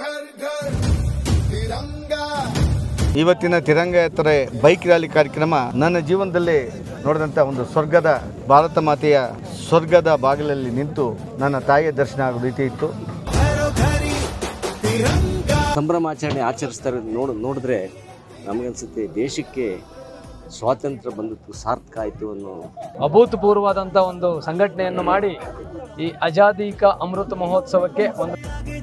ಇವತ್ತಿನ ತಿರಂಗ ಯಾತ್ರೆ bike rally ಕಾರ್ಯಕ್ರಮ ನನ್ನ ಜೀವನದಲ್ಲಿ ನೋಡಿದಂಥ ಒಂದು ಸ್ವರ್ಗದ ಭಾರತ ಮಾತೆಯ ಸ್ವರ್ಗದ ಬಾಗಿಲಲ್ಲಿ ನಿಂತು ನನ್ನ ತಾಯಿಯ ದರ್ಶನ ಆಗೋ ರೀತಿ ಇತ್ತು ಸಂಭ್ರಮಾಚರಣೆ ಆಚರಿಸ್ತಾರೆ ನೋಡ್ ನೋಡಿದ್ರೆ ನಮಗನ್ಸುತ್ತೆ ದೇಶಕ್ಕೆ ಸ್ವಾತಂತ್ರ್ಯ ಬಂದದ್ದು ಸಾರ್ಥಕ ಆಯಿತು ಅನ್ನೋ ಅಭೂತಪೂರ್ವವಾದಂಥ ಒಂದು ಸಂಘಟನೆಯನ್ನು ಮಾಡಿ ಈ ಆಜಾದಿ ಕಾ ಅಮೃತ ಮಹೋತ್ಸವಕ್ಕೆ ಒಂದು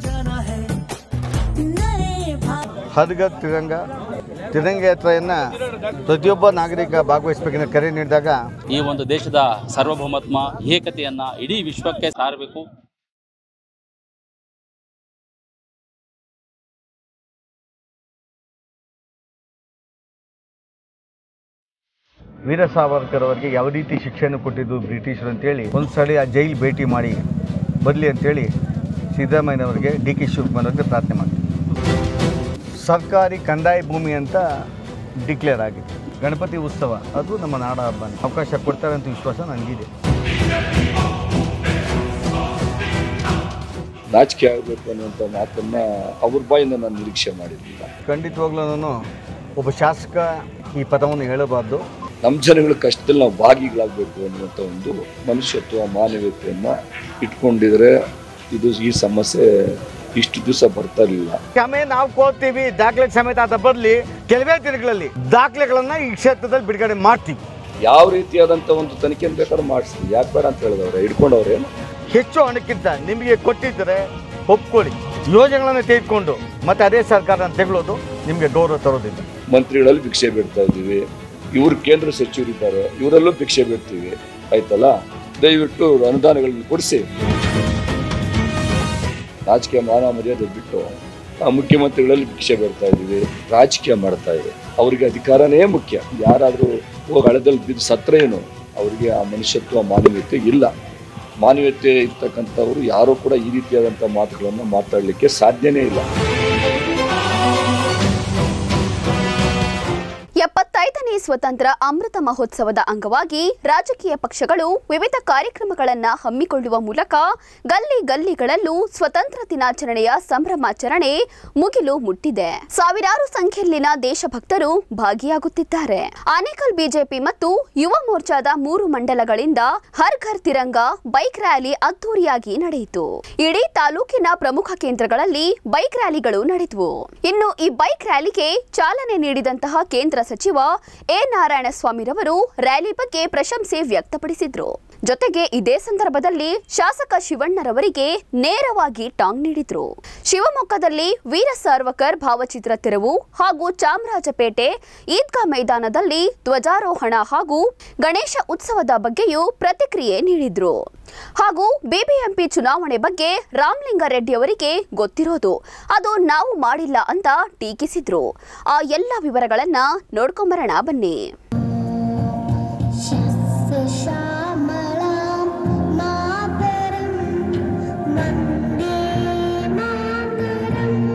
ಹರ್ಗ ತಿರಂಗ ತಿರಂಗ ಯಾತ್ರೆಯನ್ನ ಪ್ರತಿಯೊಬ್ಬ ನಾಗರಿಕ ಭಾಗವಹಿಸಬೇಕೆಂದು ಕರೆ ನೀಡಿದಾಗ ಈ ಒಂದು ದೇಶದ ಸಾರ್ವಭೌಮತ್ವ ಏಕತೆಯನ್ನ ಇಡೀ ವಿಶ್ವಕ್ಕೆ ಸಾರಬೇಕು ವೀರ ಸಾವರ್ಕರ್ ಅವರಿಗೆ ಯಾವ ರೀತಿ ಶಿಕ್ಷೆಯನ್ನು ಕೊಟ್ಟಿದ್ದು ಬ್ರಿಟಿಷರು ಅಂತೇಳಿ ಒಂದ್ಸಲಿ ಆ ಜೈಲ್ ಭೇಟಿ ಮಾಡಿ ಬರಲಿ ಅಂತೇಳಿ ಸಿದ್ದರಾಮಯ್ಯನವರಿಗೆ ಡಿ ಕೆ ಶಿವಕುಮಾರ್ ಅವರಿಗೆ ಪ್ರಾರ್ಥನೆ ಮಾಡಿ ಸರ್ಕಾರಿ ಕಂದಾಯ ಭೂಮಿ ಅಂತ ಡಿಕ್ಲೇರ್ ಆಗಿದೆ ಗಣಪತಿ ಉತ್ಸವ ಅದು ನಮ್ಮ ನಾಡ ಹಬ್ಬ ಅವಕಾಶ ಕೊಡ್ತಾರೆ ಅಂತ ವಿಶ್ವಾಸ ನನಗಿದೆ ನಾಚಿಕೆ ಆಗಬೇಕು ಅನ್ನುವಂಥ ಮಾತನ್ನ ಅವ್ರ ಬಾಯಿಂದ ನಾನು ನಿರೀಕ್ಷೆ ಮಾಡಿರಲಿಲ್ಲ ಖಂಡಿತವಾಗ್ಲೂ ನಾನು ಒಬ್ಬ ಶಾಸಕ ಈ ಪದವನ್ನು ಹೇಳಬಾರ್ದು ನಮ್ಮ ಜನಗಳ ಕಷ್ಟದಲ್ಲಿ ನಾವು ಭಾಗಿಗಳಾಗಬೇಕು ಅನ್ನುವಂಥ ಒಂದು ಮನುಷ್ಯತ್ವ ಮಾನವೀಯತೆಯನ್ನ ಇಟ್ಕೊಂಡಿದ್ರೆ ಇದು ಈ ಸಮಸ್ಯೆ ಇಷ್ಟು ದಿವಸ ಬರ್ತಾ ಇರಲಿಲ್ಲ ಕ್ಷಮೆ ನಾವು ಕೋರ್ತೀವಿ ದಾಖಲೆ ಸಮೇತ ಅದ ಬರಲಿ ಕೆಲವೇ ದಿನಗಳಲ್ಲಿ ದಾಖಲೆಗಳನ್ನ ಈ ಕ್ಷೇತ್ರದಲ್ಲಿ ಬಿಡುಗಡೆ ಮಾಡ್ತೀವಿ ಯಾವ ರೀತಿಯಾದಂಥ ಒಂದು ತನಿಖೆಯನ್ನು ಬೇಕಾದ್ರೂ ಮಾಡಿಸ್ಲಿ ಯಾಕೆ ಬೇಡ ಅಂತ ಹೇಳಿದವ್ರೆ ಹಿಡ್ಕೊಂಡವ್ರೆ ಹೆಚ್ಚು ಹಣಕ್ಕಿಂತ ನಿಮಗೆ ಕೊಟ್ಟಿದ್ದರೆ ಒಪ್ಕೊಳ್ಳಿ ಯೋಜನೆಗಳನ್ನು ತೆಗೆದುಕೊಂಡು ಮತ್ತೆ ಅದೇ ಸರ್ಕಾರ ತೆಗೊಳ್ಳೋದು ನಿಮಗೆ ಗೌರವ ತರೋದಿಲ್ಲ ಮಂತ್ರಿಗಳಲ್ಲಿ ಭಿಕ್ಷೆ ಬೇಡ್ತಾ ಇದ್ದೀವಿ ಇವ್ರು ಕೇಂದ್ರ ಸಚಿವರಿದ್ದಾರೆ ಇವರಲ್ಲೂ ಭಿಕ್ಷೆ ಬೇಡ್ತೀವಿ ಆಯ್ತಲ್ಲ ದಯವಿಟ್ಟು ಅನುದಾನಗಳನ್ನು ಕೊಡಿಸಿ ರಾಜಕೀಯ ಮಾನ ಮರ್ಯಾದೆ ಬಿಟ್ಟು ಆ ಮುಖ್ಯಮಂತ್ರಿಗಳಲ್ಲಿ ಭಿಕ್ಷೆ ಬೇಡ್ತಾ ಇದ್ದೀವಿ ರಾಜಕೀಯ ಮಾಡ್ತಾ ಇದೆ ಅವರಿಗೆ ಅಧಿಕಾರನೇ ಮುಖ್ಯ ಯಾರಾದರೂ ಹೋಗಿ ಹಳದಲ್ಲಿ ಬಿದ್ದು ಸತ್ರೇನು ಅವರಿಗೆ ಆ ಮನುಷ್ಯತ್ವ ಮಾನವೀಯತೆ ಇಲ್ಲ ಮಾನವೀಯತೆ ಇರ್ತಕ್ಕಂಥವ್ರು ಯಾರೂ ಕೂಡ ಈ ರೀತಿಯಾದಂಥ ಮಾತುಗಳನ್ನು ಮಾತಾಡಲಿಕ್ಕೆ ಸಾಧ್ಯನೇ ಇಲ್ಲ ಎಪ್ಪತ್ತೈದನೇ ಸ್ವತಂತ್ರ ಅಮೃತ ಮಹೋತ್ಸವದ ಅಂಗವಾಗಿ ರಾಜಕೀಯ ಪಕ್ಷಗಳು ವಿವಿಧ ಕಾರ್ಯಕ್ರಮಗಳನ್ನ ಹಮ್ಮಿಕೊಳ್ಳುವ ಮೂಲಕ ಗಲ್ಲಿ ಗಲ್ಲಿಗಳಲ್ಲೂ ಸ್ವತಂತ್ರ ದಿನಾಚರಣೆಯ ಸಂಭ್ರಮಾಚರಣೆ ಮುಗಿಲು ಮುಟ್ಟಿದೆ ಸಾವಿರಾರು ಸಂಖ್ಯೆಯಲ್ಲಿನ ದೇಶಭಕ್ತರು ಭಾಗಿಯಾಗುತ್ತಿದ್ದಾರೆ ಆನೇಕಲ್ ಬಿಜೆಪಿ ಮತ್ತು ಯುವ ಮೋರ್ಚಾದ ಮೂರು ಮಂಡಲಗಳಿಂದ ಹರ್ ಘರ್ ತಿರಂಗ ಬೈಕ್ ರ್ಯಾಲಿ ಅದ್ದೂರಿಯಾಗಿ ನಡೆಯಿತು ಇಡೀ ತಾಲೂಕಿನ ಪ್ರಮುಖ ಕೇಂದ್ರಗಳಲ್ಲಿ ಬೈಕ್ ರ್ಯಾಲಿಗಳು ನಡೆದವು ಇನ್ನು ಈ ಬೈಕ್ ರ್ಯಾಲಿಗೆ ಚಾಲನೆ ನೀಡಿದಂತಹ ಕೇಂದ್ರ ಸಚಿವ ಎ ನಾರಾಯಣಸ್ವಾಮಿರವರು ರ್ಯಾಲಿ ಬಗ್ಗೆ ಪ್ರಶಂಸೆ ವ್ಯಕ್ತಪಡಿಸಿದ್ರು ಜೊತೆಗೆ ಇದೇ ಸಂದರ್ಭದಲ್ಲಿ ಶಾಸಕ ಶಿವಣ್ಣರವರಿಗೆ ನೇರವಾಗಿ ಟಾಂಗ್ ನೀಡಿದ್ರು ಶಿವಮೊಗ್ಗದಲ್ಲಿ ವೀರ ಸಾರ್ವಕರ್ ಭಾವಚಿತ್ರ ತೆರವು ಹಾಗೂ ಚಾಮರಾಜಪೇಟೆ ಈದ್ಗಾ ಮೈದಾನದಲ್ಲಿ ಧ್ವಜಾರೋಹಣ ಹಾಗೂ ಗಣೇಶ ಉತ್ಸವದ ಬಗ್ಗೆಯೂ ಪ್ರತಿಕ್ರಿಯೆ ನೀಡಿದ್ರು ಹಾಗೂ ಬಿಬಿಎಂಪಿ ಚುನಾವಣೆ ಬಗ್ಗೆ ರಾಮಲಿಂಗಾರೆಡ್ಡಿ ಅವರಿಗೆ ಗೊತ್ತಿರೋದು ಅದು ನಾವು ಮಾಡಿಲ್ಲ ಅಂತ ಟೀಕಿಸಿದ್ರು ಆ ಎಲ್ಲ ವಿವರಗಳನ್ನ ನೋಡ್ಕೊಂಬರೋಣ ಬನ್ನಿ श्यामलां मातरं वन्दे मातरम्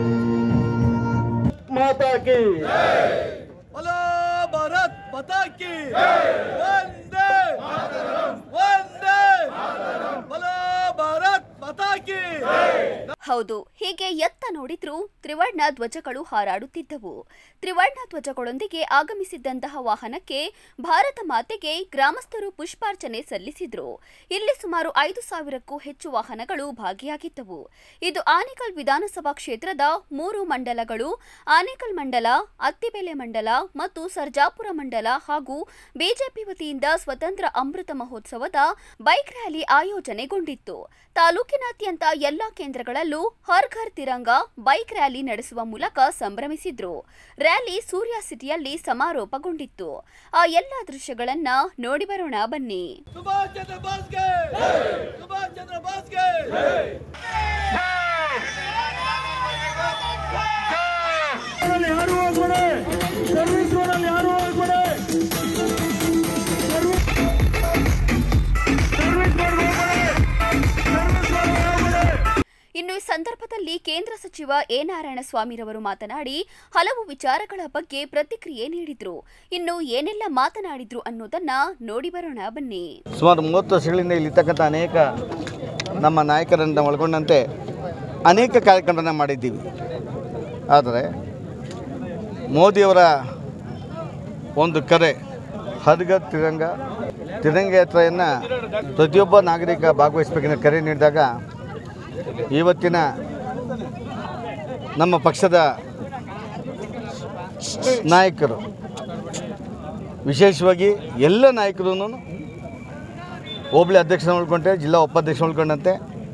ಹೌದು ಹೀಗೆ ಎತ್ತ ನೋಡಿದ್ರೂ ತ್ರಿವರ್ಣ ಧ್ವಜಗಳು ಹಾರಾಡುತ್ತಿದ್ದವು ತ್ರಿವರ್ಣ ಧ್ವಜಗಳೊಂದಿಗೆ ಆಗಮಿಸಿದ್ದಂತಹ ವಾಹನಕ್ಕೆ ಭಾರತ ಮಾತೆಗೆ ಗ್ರಾಮಸ್ಥರು ಪುಷ್ಪಾರ್ಚನೆ ಸಲ್ಲಿಸಿದ್ರು ಇಲ್ಲಿ ಸುಮಾರು ಐದು ಸಾವಿರಕ್ಕೂ ಹೆಚ್ಚು ವಾಹನಗಳು ಭಾಗಿಯಾಗಿದ್ದವು ಇದು ಆನೇಕಲ್ ವಿಧಾನಸಭಾ ಕ್ಷೇತ್ರದ ಮೂರು ಮಂಡಲಗಳು ಆನೇಕಲ್ ಮಂಡಲ ಅತ್ತಿಬೆಲೆ ಮಂಡಲ ಮತ್ತು ಸರ್ಜಾಪುರ ಮಂಡಲ ಹಾಗೂ ಬಿಜೆಪಿ ವತಿಯಿಂದ ಸ್ವತಂತ್ರ ಅಮೃತ ಮಹೋತ್ಸವದ ಬೈಕ್ ರ್ಯಾಲಿ ಆಯೋಜನೆಗೊಂಡಿತ್ತು ತಾಲೂಕಿನಾದ್ಯಂತ ಎಲ್ಲಾ ಕೇಂದ್ರಗಳಲ್ಲೂ ಹರ್ ಘರ್ ತಿರಂಗ ಬೈಕ್ ರ್ಯಾಲಿ ನಡೆಸುವ ಮೂಲಕ ಸಂಭ್ರಮಿಸಿದ್ರು ರ್ಯಾಲಿ ಸೂರ್ಯ ಸಿಟಿಯಲ್ಲಿ ಸಮಾರೋಪಗೊಂಡಿತ್ತು ಆ ಎಲ್ಲಾ ದೃಶ್ಯಗಳನ್ನ ನೋಡಿ ಬರೋಣ ಬನ್ನಿ ಇನ್ನು ಈ ಸಂದರ್ಭದಲ್ಲಿ ಕೇಂದ್ರ ಸಚಿವ ಎ ನಾರಾಯಣಸ್ವಾಮಿರವರು ಮಾತನಾಡಿ ಹಲವು ವಿಚಾರಗಳ ಬಗ್ಗೆ ಪ್ರತಿಕ್ರಿಯೆ ನೀಡಿದ್ರು ಇನ್ನು ಏನೆಲ್ಲ ಮಾತನಾಡಿದ್ರು ಅನ್ನೋದನ್ನ ನೋಡಿ ಬರೋಣ ಬನ್ನಿ ಸುಮಾರು ಮೂವತ್ತು ವರ್ಷಗಳಿಂದ ಇಲ್ಲಿರ್ತಕ್ಕಂಥ ಅನೇಕ ನಮ್ಮ ನಾಯಕರನ್ನು ಒಳಗೊಂಡಂತೆ ಅನೇಕ ಕಾರ್ಯಕ್ರಮಗಳನ್ನು ಮಾಡಿದ್ದೀವಿ ಆದರೆ ಮೋದಿಯವರ ಒಂದು ಕರೆ ಹರ್ಗ ತಿರಂಗ ತಿರಂಗ ಯಾತ್ರೆಯನ್ನು ಪ್ರತಿಯೊಬ್ಬ ನಾಗರಿಕ ಭಾಗವಹಿಸಬೇಕೆಂದು ಕರೆ ನೀಡಿದಾಗ ಇವತ್ತಿನ ನಮ್ಮ ಪಕ್ಷದ ನಾಯಕರು ವಿಶೇಷವಾಗಿ ಎಲ್ಲ ನಾಯಕರು ಹೋಬಳಿ ಅಧ್ಯಕ್ಷನ ಉಳ್ಕೊಂಡೆ ಜಿಲ್ಲಾ ಉಪಾಧ್ಯಕ್ಷ ಉಳ್ಕೊಂಡಂತೆ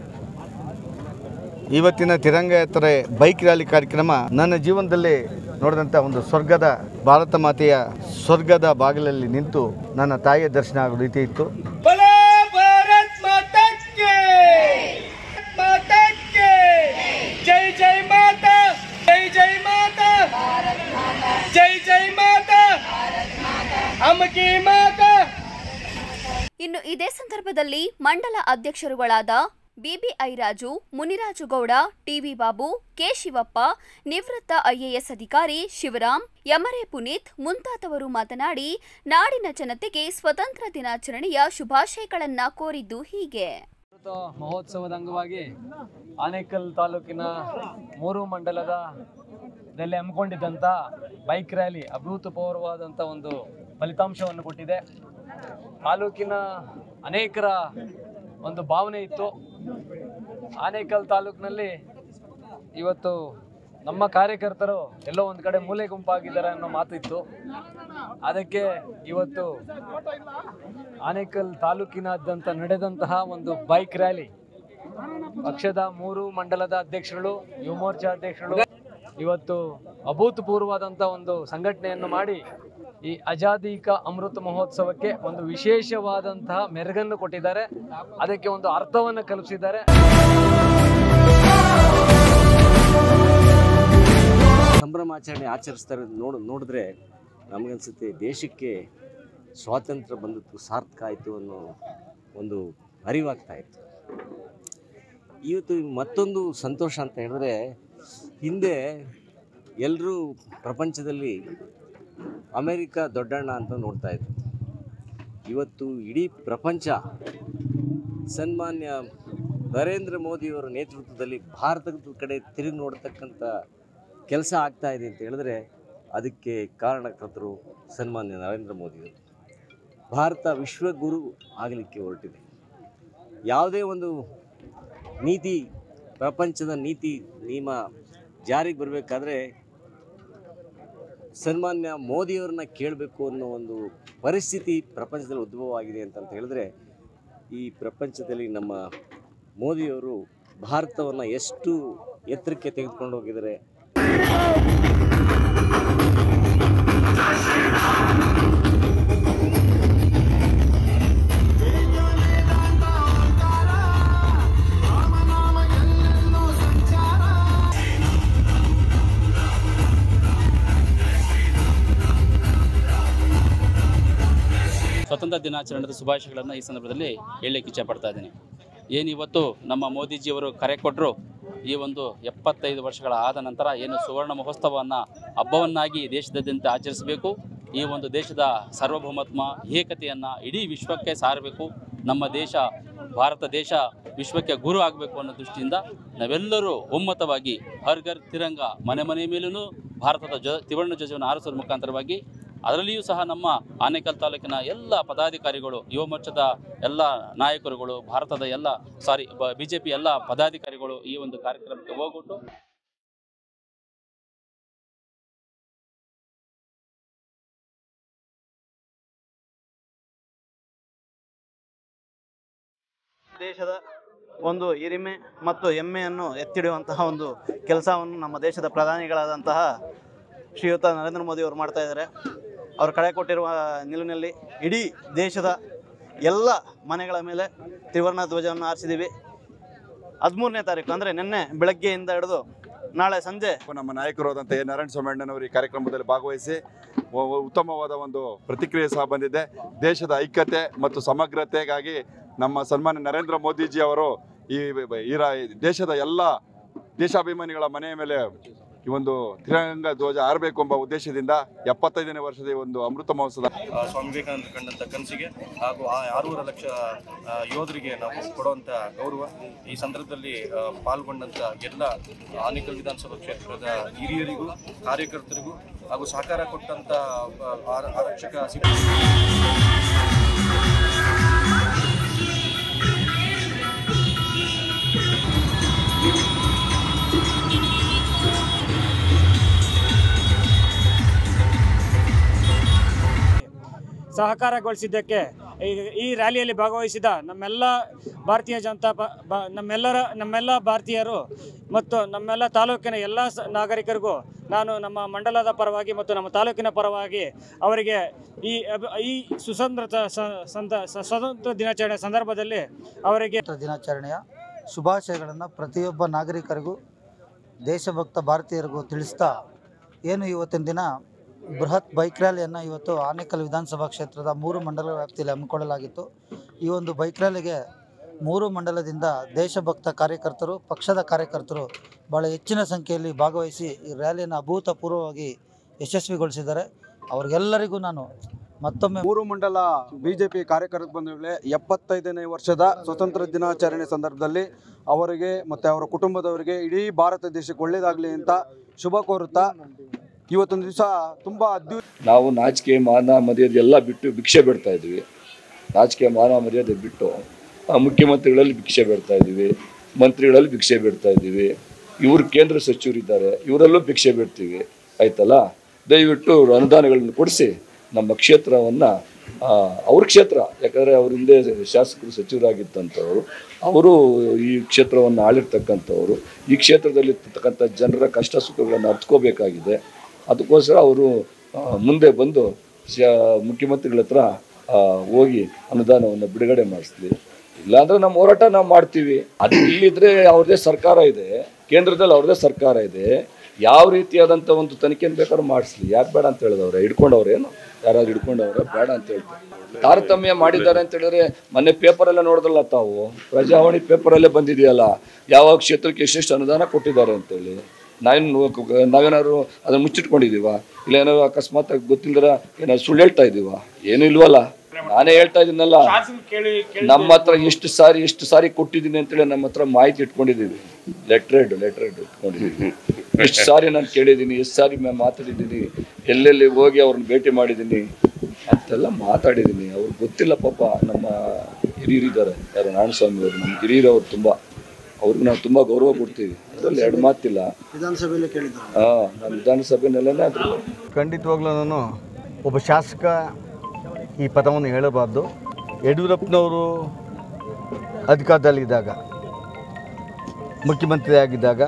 ಇವತ್ತಿನ ತಿರಂಗ ಯಾತ್ರೆ ಬೈಕ್ ರ್ಯಾಲಿ ಕಾರ್ಯಕ್ರಮ ನನ್ನ ಜೀವನದಲ್ಲಿ ನೋಡಿದಂಥ ಒಂದು ಸ್ವರ್ಗದ ಭಾರತ ಮಾತೆಯ ಸ್ವರ್ಗದ ಬಾಗಿಲಲ್ಲಿ ನಿಂತು ನನ್ನ ತಾಯಿಯ ದರ್ಶನ ಆಗೋ ರೀತಿ ಇತ್ತು ಇನ್ನು ಇದೇ ಸಂದರ್ಭದಲ್ಲಿ ಮಂಡಲ ಅಧ್ಯಕ್ಷರುಗಳಾದ BBI Raju Muniraju Gowda TV Babu K Shivappa ನಿವೃತ್ತ ಐಎಎಸ್ ಅಧಿಕಾರಿ ಶಿವರಾಮ್ ಯಮರೆ ಪುನೀತ್ ಮುಂತಾದವರು ಮಾತನಾಡಿ ನಾಡಿನ ಜನತೆಗೆ ಸ್ವತಂತ್ರ ದಿನಾಚರಣೆಯ ಶುಭಾಶಯಗಳನ್ನ ಕೋರಿದ್ದು ಹೀಗೆ ಅಮೃತ ಮಹೋತ್ಸವದ ಅಂಗವಾಗಿ ಆನೇಕಲ್ ತಾಲೂಕಿನ ಮೂರು ಮಂಡಲದ ದಲ್ಲಿ ಹಮ್ಮಿಕೊಂಡಿದ್ದಂಥ ಬೈಕ್ ರ್ಯಾಲಿ ಅಭೂತಪೂರ್ವವಾದಂಥ ಒಂದು ಫಲಿತಾಂಶವನ್ನು ಕೊಟ್ಟಿದೆ ತಾಲೂಕಿನ ಅನೇಕರ ಒಂದು ಭಾವನೆ ಇತ್ತು ಆನೇಕಲ್ ತಾಲೂಕಿನಲ್ಲಿ ಇವತ್ತು ನಮ್ಮ ಕಾರ್ಯಕರ್ತರು ಎಲ್ಲೋ ಒಂದು ಕಡೆ ಮೂಲೆ ಗುಂಪಾಗಿದ್ದಾರೆ ಅನ್ನೋ ಮಾತಿತ್ತು ಅದಕ್ಕೆ ಇವತ್ತು ಆನೇಕಲ್ ತಾಲೂಕಿನಾದ್ಯಂತ ನಡೆದಂತಹ ಒಂದು ಬೈಕ್ ರ್ಯಾಲಿ ಪಕ್ಷದ ಮೂರು ಮಂಡಲದ ಅಧ್ಯಕ್ಷರುಗಳು ಯುವ ಮೋರ್ಚಾ ಅಧ್ಯಕ್ಷರುಗಳು ಇವತ್ತು ಅಭೂತಪೂರ್ವವಾದಂಥ ಒಂದು ಸಂಘಟನೆಯನ್ನು ಮಾಡಿ ಈ ಆಜಾದಿ ಕಾ ಅಮೃತ ಮಹೋತ್ಸವಕ್ಕೆ ಒಂದು ವಿಶೇಷವಾದಂತಹ ಮೆರುಗನ್ನು ಕೊಟ್ಟಿದ್ದಾರೆ ಅದಕ್ಕೆ ಒಂದು ಅರ್ಥವನ್ನು ಕಲ್ಪಿಸಿದ್ದಾರೆ ಸಂಭ್ರಮಾಚರಣೆ ಆಚರಿಸ್ತಾರೆ ನೋಡ್ ನೋಡಿದ್ರೆ ನಮಗನ್ಸುತ್ತೆ ದೇಶಕ್ಕೆ ಸ್ವಾತಂತ್ರ್ಯ ಬಂದದ್ದು ಸಾರ್ಥಕ ಆಯಿತು ಅನ್ನೋ ಒಂದು ಅರಿವಾಗ್ತಾ ಇತ್ತು ಇವತ್ತು ಮತ್ತೊಂದು ಸಂತೋಷ ಅಂತ ಹೇಳಿದ್ರೆ ಹಿಂದೆ ಎಲ್ಲರೂ ಪ್ರಪಂಚದಲ್ಲಿ ಅಮೇರಿಕ ದೊಡ್ಡಣ್ಣ ಅಂತ ನೋಡ್ತಾ ಇದ್ರು ಇವತ್ತು ಇಡೀ ಪ್ರಪಂಚ ಸನ್ಮಾನ್ಯ ನರೇಂದ್ರ ಮೋದಿಯವರ ನೇತೃತ್ವದಲ್ಲಿ ಭಾರತದ ಕಡೆ ತಿರುಗಿ ನೋಡ್ತಕ್ಕಂಥ ಕೆಲಸ ಆಗ್ತಾ ಇದೆ ಅಂತ ಹೇಳಿದ್ರೆ ಅದಕ್ಕೆ ಕಾರಣಕರ್ತರು ಸನ್ಮಾನ್ಯ ನರೇಂದ್ರ ಮೋದಿಯವರು ಭಾರತ ವಿಶ್ವಗುರು ಆಗಲಿಕ್ಕೆ ಹೊರಟಿದೆ ಯಾವುದೇ ಒಂದು ನೀತಿ ಪ್ರಪಂಚದ ನೀತಿ ನಿಯಮ ಜಾರಿಗೆ ಬರಬೇಕಾದ್ರೆ ಸನ್ಮಾನ್ಯ ಮೋದಿಯವ್ರನ್ನ ಕೇಳಬೇಕು ಅನ್ನೋ ಒಂದು ಪರಿಸ್ಥಿತಿ ಪ್ರಪಂಚದಲ್ಲಿ ಉದ್ಭವವಾಗಿದೆ ಅಂತಂತ ಹೇಳಿದ್ರೆ ಈ ಪ್ರಪಂಚದಲ್ಲಿ ನಮ್ಮ ಮೋದಿಯವರು ಭಾರತವನ್ನು ಎಷ್ಟು ಎತ್ತರಕ್ಕೆ ತೆಗೆದುಕೊಂಡು ಹೋಗಿದ್ದಾರೆ ಸ್ವತಂತ್ರ ದಿನಾಚರಣೆದ ಶುಭಾಶಯಗಳನ್ನು ಈ ಸಂದರ್ಭದಲ್ಲಿ ಹೇಳಲಿಕ್ಕೆ ಇಚ್ಛಪಡ್ತಾ ಇದ್ದೀನಿ ಏನು ಇವತ್ತು ನಮ್ಮ ಮೋದಿಜಿಯವರು ಕರೆ ಕೊಟ್ಟರು ಈ ಒಂದು ಎಪ್ಪತ್ತೈದು ವರ್ಷಗಳ ಆದ ನಂತರ ಏನು ಸುವರ್ಣ ಮಹೋತ್ಸವವನ್ನು ಹಬ್ಬವನ್ನಾಗಿ ದೇಶದಾದ್ಯಂತ ಆಚರಿಸಬೇಕು ಈ ಒಂದು ದೇಶದ ಸಾರ್ವಭೌಮತ್ವ ಏಕತೆಯನ್ನು ಇಡೀ ವಿಶ್ವಕ್ಕೆ ಸಾರಬೇಕು ನಮ್ಮ ದೇಶ ಭಾರತ ದೇಶ ವಿಶ್ವಕ್ಕೆ ಗುರು ಆಗಬೇಕು ಅನ್ನೋ ದೃಷ್ಟಿಯಿಂದ ನಾವೆಲ್ಲರೂ ಒಮ್ಮತವಾಗಿ ಹರ್ ಘರ್ ತಿರಂಗ ಮನೆ ಮನೆ ಮೇಲೂ ಭಾರತದ ಧ್ವಜ ತ್ರಿವರ್ಣ ಧ್ವಜವನ್ನು ಹಾರಿಸೋದ್ರ ಮುಖಾಂತರವಾಗಿ ಅದರಲ್ಲಿಯೂ ಸಹ ನಮ್ಮ ಆನೇಕಲ್ ತಾಲೂಕಿನ ಎಲ್ಲ ಪದಾಧಿಕಾರಿಗಳು ಯುವ ಮೋರ್ಚಾದ ಎಲ್ಲ ನಾಯಕರುಗಳು ಭಾರತದ ಎಲ್ಲ ಸಾರಿ ಬಿ ಜೆ ಪಿ ಎಲ್ಲ ಪದಾಧಿಕಾರಿಗಳು ಈ ಒಂದು ಕಾರ್ಯಕ್ರಮಕ್ಕೆ ಹೋಗ್ಬಿಟ್ಟು ದೇಶದ ಒಂದು ಹಿರಿಮೆ ಮತ್ತು ಹೆಮ್ಮೆಯನ್ನು ಎತ್ತಿಡುವಂತಹ ಒಂದು ಕೆಲಸವನ್ನು ನಮ್ಮ ದೇಶದ ಪ್ರಧಾನಿಗಳಾದಂತಹ ಶ್ರೀಯುತ ನರೇಂದ್ರ ಮೋದಿ ಅವರು ಮಾಡ್ತಾ ಇದ್ದಾರೆ ಅವರು ಕಳೆ ಕೊಟ್ಟಿರುವ ನಿಲುವಿನಲ್ಲಿ ಇಡೀ ದೇಶದ ಎಲ್ಲ ಮನೆಗಳ ಮೇಲೆ ತ್ರಿವರ್ಣ ಧ್ವಜವನ್ನು ಹಾರಿಸಿದ್ದೀವಿ ಹದಿಮೂರನೇ ತಾರೀಕು ಅಂದರೆ ನಿನ್ನೆ ಬೆಳಗ್ಗೆಯಿಂದ ಹಿಡಿದು ನಾಳೆ ಸಂಜೆ ನಮ್ಮ ನಾಯಕರಾದಂಥ ಎ ನಾರಾಯಣ ಸ್ವಾಮಿ ಅಣ್ಣನವರು ಈ ಕಾರ್ಯಕ್ರಮದಲ್ಲಿ ಭಾಗವಹಿಸಿ ಒ- ಒ- ಉತ್ತಮವಾದ ಒಂದು ಪ್ರತಿಕ್ರಿಯೆ ಸಹ ಬಂದಿದೆ ದೇಶದ ಐಕ್ಯತೆ ಮತ್ತು ಸಮಗ್ರತೆಗಾಗಿ ನಮ್ಮ ಸನ್ಮಾನ್ಯ ನರೇಂದ್ರ ಮೋದಿಜಿ ಅವರು ಈ ಈ ರಾ- ದೇಶದ ಎಲ್ಲ ದೇಶಾಭಿಮಾನಿಗಳ ಮನೆಯ ಮೇಲೆ ಈ ಒಂದು ತ್ರಿರಂಗ ಧ್ವಜ ಹಾರಬೇಕು ಎಂಬ ಉದ್ದೇಶದಿಂದ ಎಪ್ಪತ್ತೈದನೇ ವರ್ಷದ ಈ ಒಂದು ಅಮೃತ ಮಹೋತ್ಸವ ಆ, ಸ್ವಾಮಿ ವಿವೇಕಾನಂದ ಕಂಡಂಥ ಕನಸಿಗೆ ಹಾಗೂ ಆ ಆರೂವರೆ ಲಕ್ಷ ಆ, ಯೋಧರಿಗೆ ನಾವು ಕೊಡುವಂಥ ಗೌರವ ಈ ಸಂದರ್ಭದಲ್ಲಿ ಆ, ಪಾಲ್ಗೊಂಡಂಥ ಎಲ್ಲ ಆನೇಕಲ್ ವಿಧಾನಸಭಾ ಕ್ಷೇತ್ರದ ಹಿರಿಯರಿಗೂ ಕಾರ್ಯಕರ್ತರಿಗೂ ಹಾಗೂ ಸಹಕಾರ ಕೊಟ್ಟಂಥ ಆ, ಆರ- ಆರಕ್ಷಕ ಸಿಬ್ಬಂದಿ ಸಹಕಾರಗೊಳಿಸಿದ್ದಕ್ಕೆ ಈ- ಈ ರ್ಯಾಲಿಯಲ್ಲಿ ಭಾಗವಹಿಸಿದ ನಮ್ಮೆಲ್ಲ ಭಾರತೀಯ ಜನತಾ ಪ ಬ- ನಮ್ಮೆಲ್ಲರ ನಮ್ಮೆಲ್ಲ ಭಾರತೀಯರು ಮತ್ತು ನಮ್ಮೆಲ್ಲ ತಾಲೂಕಿನ ಎಲ್ಲ ಸ ನಾಗರಿಕರಿಗೂ ನಾನು ನಮ್ಮ ಮಂಡಲದ ಪರವಾಗಿ ಮತ್ತು ನಮ್ಮ ತಾಲೂಕಿನ ಪರವಾಗಿ ಅವರಿಗೆ ಈ ಅಭಿ- ಈ ಸುಸಂದ್ರ ಸಂದ ಸ- ಸ್ವತಂತ್ರ ದಿನಾಚರಣೆ ಸಂದರ್ಭದಲ್ಲಿ ಅವರಿಗೆ ದಿನಾಚರಣೆಯ ಶುಭಾಶಯಗಳನ್ನು ಪ್ರತಿಯೊಬ್ಬ ನಾಗರಿಕರಿಗೂ ದೇಶಭಕ್ತ ಭಾರತೀಯರಿಗೂ ತಿಳಿಸ್ತಾ ಏನು ಇವತ್ತಿನ ದಿನ ಬೃಹತ್ ಬೈಕ್ ರ್ಯಾಲಿಯನ್ನು ಇವತ್ತು ಆನೇಕಲ್ ವಿಧಾನಸಭಾ ಕ್ಷೇತ್ರದ ಮೂರು ಮಂಡಲ ವ್ಯಾಪ್ತಿಯಲ್ಲಿ ಹಮ್ಮಿಕೊಳ್ಳಲಾಗಿತ್ತು ಈ ಒಂದು ಬೈಕ್ ರ್ಯಾಲಿಗೆ ಮೂರು ಮಂಡಲದಿಂದ ದೇಶಭಕ್ತ ಕಾರ್ಯಕರ್ತರು ಪಕ್ಷದ ಕಾರ್ಯಕರ್ತರು ಭಾಳ ಹೆಚ್ಚಿನ ಸಂಖ್ಯೆಯಲ್ಲಿ ಭಾಗವಹಿಸಿ ಈ ರ್ಯಾಲಿಯನ್ನು ಅಭೂತಪೂರ್ವವಾಗಿ ಯಶಸ್ವಿಗೊಳಿಸಿದ್ದಾರೆ ಅವ್ರಿಗೆಲ್ಲರಿಗೂ ನಾನು ಮತ್ತೊಮ್ಮೆ ಮೂರು ಮಂಡಲ ಬಿಜೆಪಿ ಕಾರ್ಯಕರ್ತ ಬಂಧುಗಳೇ ಎಪ್ಪತ್ತೈದನೇ ವರ್ಷದ ಸ್ವತಂತ್ರ ದಿನಾಚರಣೆ ಸಂದರ್ಭದಲ್ಲಿ ಅವರಿಗೆ ಮತ್ತು ಅವರ ಕುಟುಂಬದವರಿಗೆ ಇಡೀ ಭಾರತ ದೇಶಕ್ಕೆ ಒಳ್ಳೆಯದಾಗಲಿ ಅಂತ ಶುಭ ಕೋರುತ್ತಾ ಇವತ್ತೊಂದು ದಿವಸ ತುಂಬ ಅದ್ಭುತ ನಾವು ನಾಚಿಕೆ ಮಾನ ಮರ್ಯಾದೆ ಎಲ್ಲ ಬಿಟ್ಟು ಭಿಕ್ಷೆ ಬೇಡ್ತಾ ಇದ್ವಿ ನಾಚಿಕೆ ಮಾನ ಮರ್ಯಾದೆ ಬಿಟ್ಟು ಆ, ಮುಖ್ಯಮಂತ್ರಿಗಳಲ್ಲಿ ಭಿಕ್ಷೆ ಬೇಡ್ತಾ ಇದ್ದೀವಿ ಮಂತ್ರಿಗಳಲ್ಲಿ ಭಿಕ್ಷೆ ಬೇಡ್ತಾ ಇದ್ದೀವಿ ಇವರು ಕೇಂದ್ರ ಸಚಿವರಿದ್ದಾರೆ ಇವರಲ್ಲೂ ಭಿಕ್ಷೆ ಬೇಡ್ತೀವಿ ಆಯ್ತಲ್ಲ ದಯವಿಟ್ಟು ಇವ್ರು ಅನುದಾನಗಳನ್ನು ಕೊಡಿಸಿ ನಮ್ಮ ಕ್ಷೇತ್ರವನ್ನು ಅವ್ರ ಕ್ಷೇತ್ರ ಯಾಕಂದರೆ ಅವ್ರ ಹಿಂದೆ ಶಾಸಕರು ಸಚಿವರಾಗಿದ್ದಂಥವ್ರು ಅವರು ಈ ಕ್ಷೇತ್ರವನ್ನು ಆಳಿರ್ತಕ್ಕಂಥವ್ರು ಈ ಕ್ಷೇತ್ರದಲ್ಲಿರ್ತಕ್ಕಂಥ ಜನರ ಕಷ್ಟ ಸುಖಗಳನ್ನು ಅರ್ಥಕೋಬೇಕಾಗಿದೆ ಅದಕ್ಕೋಸ್ಕರ ಅವರು ಮುಂದೆ ಬಂದು ಶ ಮುಖ್ಯಮಂತ್ರಿಗಳ ಹತ್ರ ಆ, ಹೋಗಿ ಅನುದಾನವನ್ನು ಬಿಡುಗಡೆ ಮಾಡಿಸ್ಲಿ ಇಲ್ಲಾಂದ್ರೆ ನಮ್ಮ ಹೋರಾಟ ನಾವು ಮಾಡ್ತೀವಿ ಅದು ಇಲ್ಲಿದ್ರೆ ಅವ್ರದ್ದೇ ಸರ್ಕಾರ ಇದೆ ಕೇಂದ್ರದಲ್ಲಿ ಅವ್ರದ್ದೇ ಸರ್ಕಾರ ಇದೆ ಯಾವ ರೀತಿಯಾದಂಥ ಒಂದು ತನಿಖೆಯನ್ನು ಬೇಕಾದ್ರೂ ಮಾಡಿಸ್ಲಿ ಯಾಕೆ ಬೇಡ ಅಂತ ಹೇಳಿದವ್ರೆ ಹಿಡ್ಕೊಂಡವ್ರೇನು ಯಾರಾದ್ರು ಹಿಡ್ಕೊಂಡವ್ರೆ ಬೇಡ ಅಂತ ಹೇಳ್ತಾರೆ ತಾರತಮ್ಯ ಮಾಡಿದ್ದಾರೆ ಅಂತ ಹೇಳಿದ್ರೆ ಮೊನ್ನೆ ಪೇಪರಲ್ಲೇ ನೋಡಿದ್ರಲ್ಲ ತಾವು ಪ್ರಜಾವಾಣಿ ಪೇಪರಲ್ಲೇ ಬಂದಿದೆಯಲ್ಲ ಯಾವ ಕ್ಷೇತ್ರಕ್ಕೆ ಎಷ್ಟೆಷ್ಟು ಅನುದಾನ ಕೊಟ್ಟಿದ್ದಾರೆ ಅಂತೇಳಿ ನಾವೇನು ನಾವೇನಾದ್ರು ಅದನ್ನ ಮುಚ್ಚಿಟ್ಕೊಂಡಿದೀವ ಇಲ್ಲ ಏನಾದ್ರು ಅಕಸ್ಮಾತ್ ಗೊತ್ತಿಲ್ದರ ಏನಾದ್ರು ಸುಳ್ಳು ಹೇಳ್ತಾ ಇದೀವ ಏನೂ ಇಲ್ವಲ್ಲ ನಾನೇ ಹೇಳ್ತಾ ಇದೀನಲ್ಲ ನಮ್ಮ ಹತ್ರ ಎಷ್ಟು ಸಾರಿ ಎಷ್ಟು ಸಾರಿ ಕೊಟ್ಟಿದ್ದೀನಿ ಅಂತೇಳಿ ನಮ್ಮ ಹತ್ರ ಮಾಹಿತಿ ಇಟ್ಕೊಂಡಿದ್ದೀವಿ ಲೆಟ್ರೆಡ್ ಲೆಟ್ರೆಡ್ ಇಟ್ಕೊಂಡಿದ್ದೀವಿ ಎಷ್ಟು ಸಾರಿ ನಾನು ಕೇಳಿದ್ದೀನಿ ಎಷ್ಟು ಸಾರಿ ನಾನು ಮಾತಾಡಿದ್ದೀನಿ ಎಲ್ಲೆಲ್ಲಿ ಹೋಗಿ ಅವ್ರನ್ನ ಭೇಟಿ ಮಾಡಿದ್ದೀನಿ ಅಂತೆಲ್ಲ ಮಾತಾಡಿದ್ದೀನಿ ಅವ್ರಿಗೆ ಗೊತ್ತಿಲ್ಲ ಪಾಪ ನಮ್ಮ ಹಿರಿಯರಿದ್ದಾರೆ ಯಾರು ನಾರಾಯಣಸ್ವಾಮಿ ಅವರು ನಮ್ಮ ಹಿರಿಯರವ್ರು ತುಂಬ ಅವ್ರಿಗೆ ನಾವು ತುಂಬ ಗೌರವ ಕೊಡ್ತೀವಿ ಅದರಲ್ಲಿ ಎರಡು ಮಾತಿಲ್ಲ ವಿಧಾನಸಭೆಯಲ್ಲಿ ಕೇಳಿದ್ದಾರೆ ಹಾಂ ನಮ್ಮ ವಿಧಾನಸಭೆನಲ್ಲೇ ಅದ್ರ ಖಂಡಿತವಾಗ್ಲೂ ನಾನು ಒಬ್ಬ ಶಾಸಕ ಈ ಪದವನ್ನು ಹೇಳಬಾರ್ದು ಯಡಿಯೂರಪ್ಪನವರು ಅಧಿಕಾರದಲ್ಲಿದ್ದಾಗ ಮುಖ್ಯಮಂತ್ರಿ ಆಗಿದ್ದಾಗ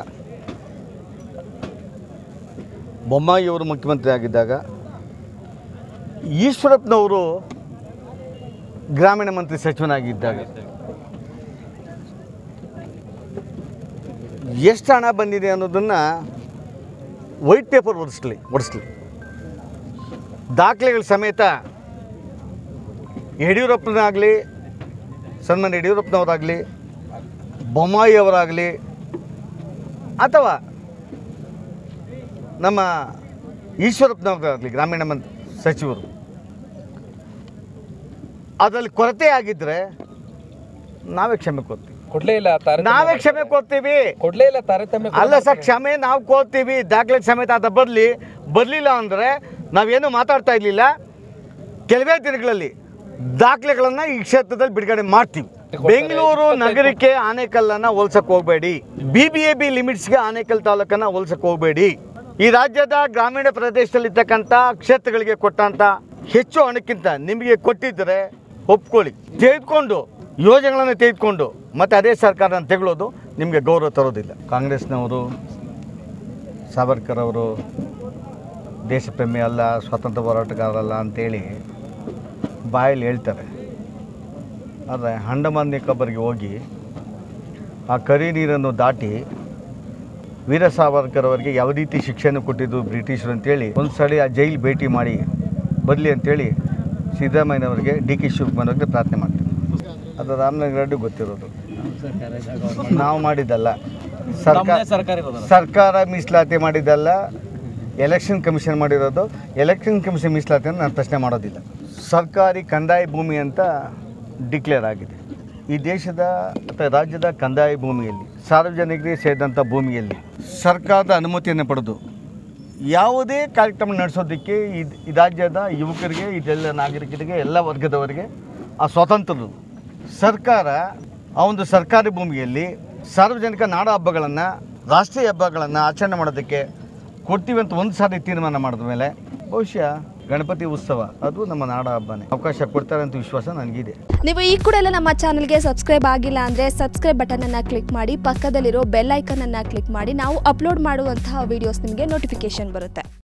ಬೊಮ್ಮಾಯಿಯವರು ಮುಖ್ಯಮಂತ್ರಿ ಆಗಿದ್ದಾಗ ಈಶ್ವರಪ್ಪನವರು ಗ್ರಾಮೀಣ ಮಂತ್ರಿ ಸಚಿವನಾಗಿದ್ದಾಗ ಎಷ್ಟು ಹಣ ಬಂದಿದೆ ಅನ್ನೋದನ್ನು ವೈಟ್ ಪೇಪರ್ ಒಡಿಸ್ಲಿ ಒಡಿಸ್ಲಿ ದಾಖಲೆಗಳ ಸಮೇತ ಯಡಿಯೂರಪ್ಪನಾಗಲಿ ಸನ್ಮಾನ್ಯ ಯಡಿಯೂರಪ್ಪನವರಾಗಲಿ ಬೊಮ್ಮಾಯಿ ಅವರಾಗಲಿ ಅಥವಾ ನಮ್ಮ ಈಶ್ವರಪ್ಪನವರಾಗಲಿ ಗ್ರಾಮೀಣ ಮಂತ್ರಿ ಸಚಿವರು ಅದರಲ್ಲಿ ಕೊರತೆ ಆಗಿದ್ದರೆ ನಾವೇ ಕ್ಷಮೆ ಕೋರ್ತೀವಿ ಕೊಡ್ಲೇ ಇಲ್ಲ ತಾರತಮ್ಯ ನಾವೇ ಕ್ಷಮೆ ಕೋರ್ತೀವಿ ಕೊಡ್ಲೇ ಇಲ್ಲ ತಾರತಮ್ಯ ಅಲ್ಲ ಸರ್ ಕ್ಷಮೆ ನಾವು ಕೋರ್ತೀವಿ ದಾಖಲೆ ಸಮೇತ ಅದ ಬರಲಿ ಬರಲಿಲ್ಲ ಅಂದರೆ ನಾವೇನು ಮಾತಾಡ್ತಾ ಇರಲಿಲ್ಲ ಕೆಲವೇ ದಿನಗಳಲ್ಲಿ ದಾಖಲೆಗಳನ್ನು ಈ ಕ್ಷೇತ್ರದಲ್ಲಿ ಬಿಡುಗಡೆ ಮಾಡ್ತೀವಿ ಬೆಂಗಳೂರು ನಗರಕ್ಕೆ ಆನೇಕಲ್ಲನ್ನು ಹೋಲ್ಸಕ್ಕೆ ಹೋಗಬೇಡಿ ಬಿ ಬಿ ಎ ಬಿ ಲಿಮಿಟ್ಸ್ಗೆ ಆನೇಕಲ್ ತಾಲೂಕನ್ನು ಹೋಲ್ಸಕ್ಕೆ ಹೋಗಬೇಡಿ ಈ ರಾಜ್ಯದ ಗ್ರಾಮೀಣ ಪ್ರದೇಶದಲ್ಲಿರ್ತಕ್ಕಂಥ ಕ್ಷೇತ್ರಗಳಿಗೆ ಕೊಟ್ಟಂಥ ಹೆಚ್ಚು ಹಣಕ್ಕಿಂತ ನಿಮಗೆ ಕೊಟ್ಟಿದ್ದರೆ ಒಪ್ಕೊಳ್ಳಿ ತೆಗೆದುಕೊಂಡು ಯೋಜನೆಗಳನ್ನು ತೆಗೆದುಕೊಂಡು ಮತ್ತೆ ಅದೇ ಸರ್ಕಾರನ ತೆಗಳೋದು ನಿಮಗೆ ಗೌರವ ತರೋದಿಲ್ಲ ಕಾಂಗ್ರೆಸ್ನವರು ಸಾವರ್ಕರ್ ಅವರು ದೇಶಪ್ರೇಮಿ ಅಲ್ಲ ಸ್ವಾತಂತ್ರ್ಯ ಹೋರಾಟಗಾರರಲ್ಲ ಅಂತೇಳಿ ಬಾಯಲ್ಲಿ ಹೇಳ್ತಾರೆ ಆದರೆ ಅಂಡಮಾನ್ ನಿಕೋಬರ್ಗೆ ಹೋಗಿ ಆ ಕರಿ ನೀರನ್ನು ದಾಟಿ ವೀರ ಸಾವರ್ಕರ್ ಅವರಿಗೆ ಯಾವ ರೀತಿ ಶಿಕ್ಷೆಯನ್ನು ಕೊಟ್ಟಿದ್ದು ಬ್ರಿಟಿಷರು ಅಂತೇಳಿ ಒಂದು ಸಲ ಆ ಜೈಲು ಭೇಟಿ ಮಾಡಿ ಬರಲಿ ಅಂತೇಳಿ ಸಿದ್ದರಾಮಯ್ಯನವರಿಗೆ ಡಿ ಕೆ ಶಿವಕುಮಾರ್ ಅವರಿಗೆ ಪ್ರಾರ್ಥನೆ ಮಾಡ್ತೀವಿ ಅದು ರಾಮನಗರ ರೆಡ್ಡಿ ಗೊತ್ತಿರೋದು ನಾವು ಮಾಡಿದ್ದಲ್ಲ ಸರ್ಕಾರ ಸರ್ಕಾರ ಇರೋದಲ್ಲ. ಸರ್ಕಾರ ಮೀಸಲಾತಿ ಮಾಡಿದ್ದಲ್ಲ ಎಲೆಕ್ಷನ್ ಕಮಿಷನ್ ಮಾಡಿರೋದು ಎಲೆಕ್ಷನ್ ಕಮಿಷನ್ ಮೀಸಲಾತಿಯನ್ನು ನಾನು ಪ್ರಶ್ನೆ ಮಾಡೋದಿಲ್ಲ ಸರ್ಕಾರಿ ಕಂದಾಯ ಭೂಮಿ ಅಂತ ಡಿಕ್ಲೇರ್ ಆಗಿದೆ ಈ ದೇಶದ ಅಥವಾ ರಾಜ್ಯದ ಕಂದಾಯ ಭೂಮಿಯಲ್ಲಿ ಸಾರ್ವಜನಿಕರಿಗೆ ಸೇರಿದಂಥ ಭೂಮಿಯಲ್ಲಿ ಸರ್ಕಾರದ ಅನುಮತಿಯನ್ನು ಪಡೆದು ಯಾವುದೇ ಕಾರ್ಯಕ್ರಮ ನಡೆಸೋದಕ್ಕೆ ಇದು ಈ ರಾಜ್ಯದ ಯುವಕರಿಗೆ ಇದೆಲ್ಲ ನಾಗರಿಕರಿಗೆ ಎಲ್ಲ ವರ್ಗದವರಿಗೆ ಆ ಸ್ವಾತಂತ್ರ್ಯರು ಸರ್ಕಾರ ಆ ಒಂದು ಸರ್ಕಾರಿ ಭೂಮಿಯಲ್ಲಿ ಸಾರ್ವಜನಿಕ ನಾಡ ಹಬ್ಬಗಳನ್ನು ರಾಷ್ಟ್ರೀಯ ಹಬ್ಬಗಳನ್ನು ಆಚರಣೆ ಮಾಡೋದಕ್ಕೆ ಕೊಡ್ತೀವಿ ಅಂತ ಒಂದು ಸಾರಿ ತೀರ್ಮಾನ ಮಾಡಿದ ಮೇಲೆ ಬಹುಶಃ ಗಣಪತಿ ಉತ್ಸವ ಅದು ನಮ್ಮ ನಾಡ ಹಬ್ಬನೇ ಅವಕಾಶ ಕೊಡ್ತಾರೆ ಅಂತ ವಿಶ್ವಾಸ ನನಗಿದೆ ನೀವು ಈ ಕೂಡ ಎಲ್ಲ ನಮ್ಮ ಚಾನಲ್ಗೆ ಸಬ್ಸ್ಕ್ರೈಬ್ ಆಗಿಲ್ಲ ಅಂದರೆ ಸಬ್ಸ್ಕ್ರೈಬ್ ಬಟನನ್ನು ಕ್ಲಿಕ್ ಮಾಡಿ ಪಕ್ಕದಲ್ಲಿರೋ ಬೆಲ್ ಐಕನನ್ನು ಕ್ಲಿಕ್ ಮಾಡಿ ನಾವು ಅಪ್ಲೋಡ್ ಮಾಡುವಂತಹ ವೀಡಿಯೋಸ್ ನಿಮಗೆ ನೋಟಿಫಿಕೇಶನ್ ಬರುತ್ತೆ